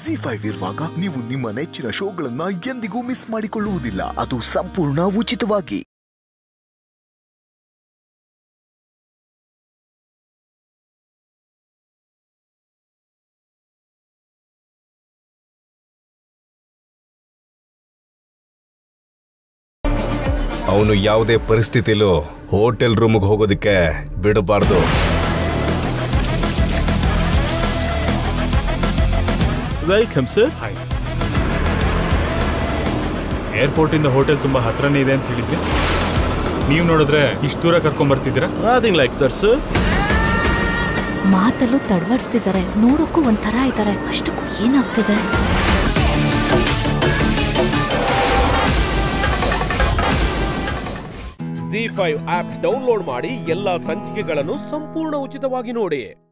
G five ಇರುವಾಗ ನೀವು ನಿಮ್ಮ ನೆಚ್ಚಿನ ಶೋಗಳನ್ನ ಎಂದಿಗೂ ಮಿಸ್ ಮಾಡಿಕೊಳ್ಳುವುದಿಲ್ಲ ಅದು ಸಂಪೂರ್ಣ ಉಚಿತವಾಗಿ ಅವನು ಯಾವುದೇ ಪರಿಸ್ಥಿತಿಲೂ ಹೋಟೆಲ್ ರೂಮ್ಗೆ ಹೋಗೋದಕ್ಕೆ ಬಿಡಬಾರ್ದು ವೆಲ್ಕಮ್ ಸರ್ ಹಾಯ್ ಏರ್ಪೋರ್ಟ್ ಇಂದ ಹೋಟೆಲ್ ತುಂಬಾ ಹತ್ರನೇ ಇದೆ ಅಂತ ಹೇಳಿದ್ರಿ ನೀವು ನೋಡಿದ್ರೆ ಇಷ್ಟು ದೂರ ಕರ್ಕೊಂಡ್ ಬರ್ತಿದ್ದೀರಾ ನಥಿಂಗ್ ಲೈಕ್ ದಟ್ ಸರ್ ಮಾತಲ್ಲೂ ತಡವಡಿಸ್ತಿದ್ದಾರೆ ನೋಡೋಕ್ಕೂ ಒಂಥರ ಇದ್ದಾರೆ ಅಷ್ಟಕ್ಕೂ ಏನಾಗ್ತಿದೆ ಜಿ ಫೈವ್ ಆಪ್ ಡೌನ್ಲೋಡ್ ಮಾಡಿ ಎಲ್ಲಾ ಸಂಚಿಕೆಗಳನ್ನು ಸಂಪೂರ್ಣ ಉಚಿತವಾಗಿ ನೋಡಿ